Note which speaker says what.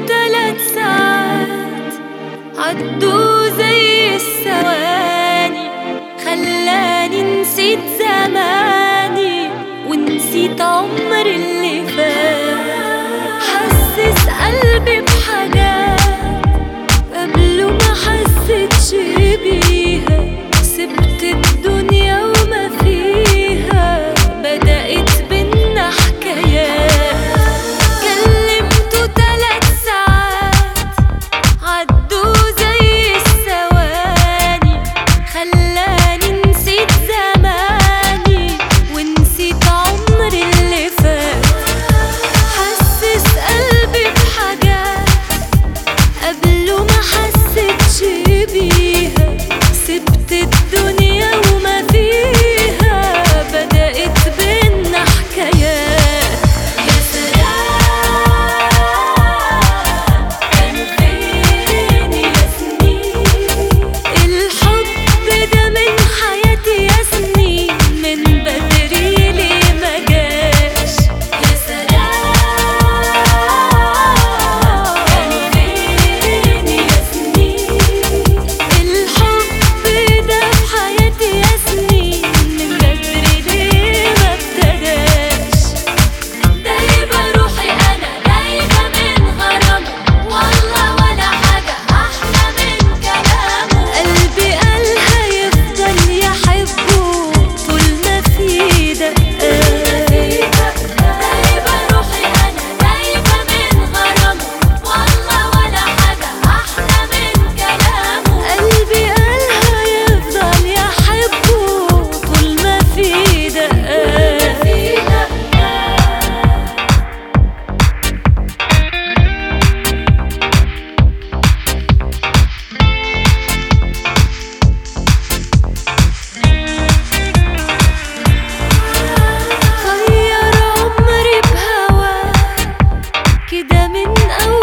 Speaker 1: تلات ساعات عدوا زي الثواني خلاني نسيت زماني ونسيت عمر اللي فات حسس قلبي بحاجات قبله ما حسيتش بيها سبت الدنيا وما فيها بدأت بينا حكايات كلمته تلات ساعات عدوا زي الثواني خلاني نسيت زماني ونسيت عمر اللي فات حسس قلبي بحاجات قبله ما حسيتش بيها سبت الدنيا وما فيها بدأت بينا حكايات يا سلام كان فين يا سنين الحب ده من حياتي يا سنين من بدري ليه ما جاش يا سلام كان فين يا سنين الحب ده في حياتي يا سنين من بدري ليه ما ابتداش دايبة روحي أنا دايبة من غرامه والله ولا حاجة أحلى من كلامه قلبي قال هيفضل يحبه طول ما في دقات دايبة روحي أنا دايبة من غرامه والله ولا حاجة أحلى من كلامه قلبي قال هيفضل يحبه طول ما في دقات غير عمري بهواك كده من أول